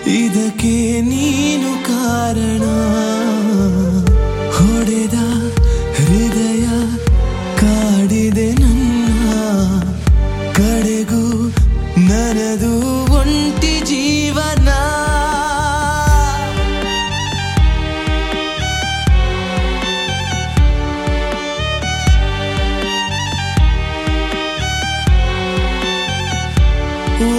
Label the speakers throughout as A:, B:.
A: ಇದಕ್ಕೆ ನೀನು ಕಾರಣ ಹೊಡೆದ ಹೃದಯ ಕಾಡಿದೆ ನನ್ನ ಕಡೆಗೂ ನನದು ಒಂಟಿ ಜೀವನ ಓ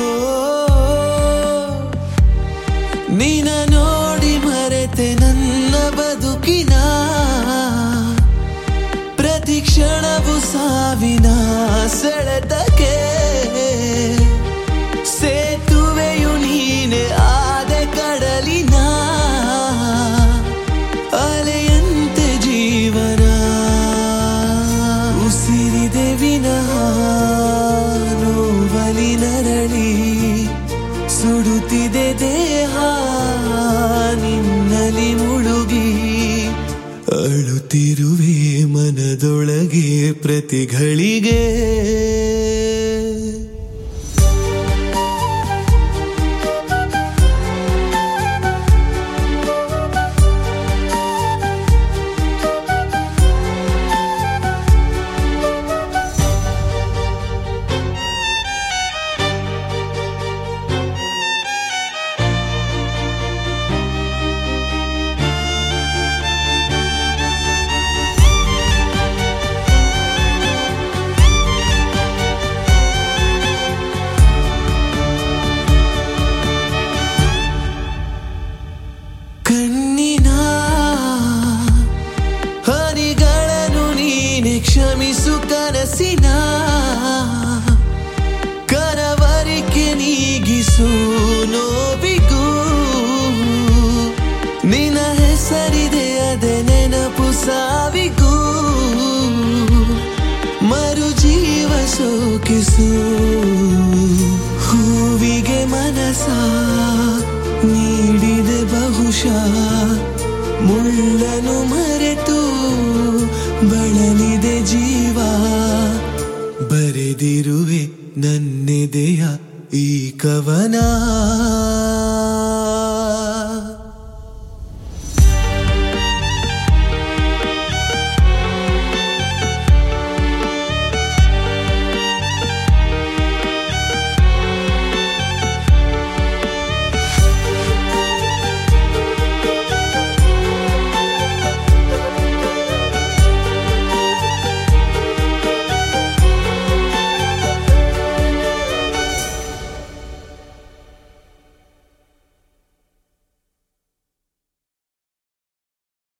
A: ನಿನ ನೋಡಿ ಮರೆತೆ ನನ್ನ ಬದುಕಿನ ಪ್ರತಿ ಕ್ಷಣವು ಸಾವಿನ ಸೆಳೆತಕ್ಕೆ ಸೇತುವೆಯು ನೀನೆ ಆದೆ ಕಡಲಿನ ಅಲೆಯಂತೆ ಜೀವನ ಉಸಿರಿದೆ ವಿನಃ ನೋವಲಿ ನರಳಿ ಸುಡುತ್ತಿದೆ ದೇಹ ನಿನ್ನಲಿ ಮುಳುಗಿ ಅಳುತ್ತಿರುವೆ ಮನದೊಳಗೆ ಪ್ರತಿಗಳಿಗೆ ಕಣ್ಣಿನ ಹನಿಗಳನ್ನು ನೀನೆ ಕ್ಷಮಿಸು ಕನಸಿನ ಕನವರಿಕೆ ನೀಗಿಸು ನೋವಿಗೂ ನಿನ ಹೆಸರಿದೆ ಅದೆ ನೆನಪು ಸಾವಿಗೂ ಮರು ಜೀವ ಸೋಕಿಸು ಹೂವಿಗೆ ಮನಸ ನೀಡಿದೆ ಬಹುಶಃ ಮುಳ್ಳನು ಮರೆತು ಬಳಲಿದೆ ಜೀವ ಬರೆದಿರುವೆ ನನ್ನೆದೆಯ ಈ ಕವನ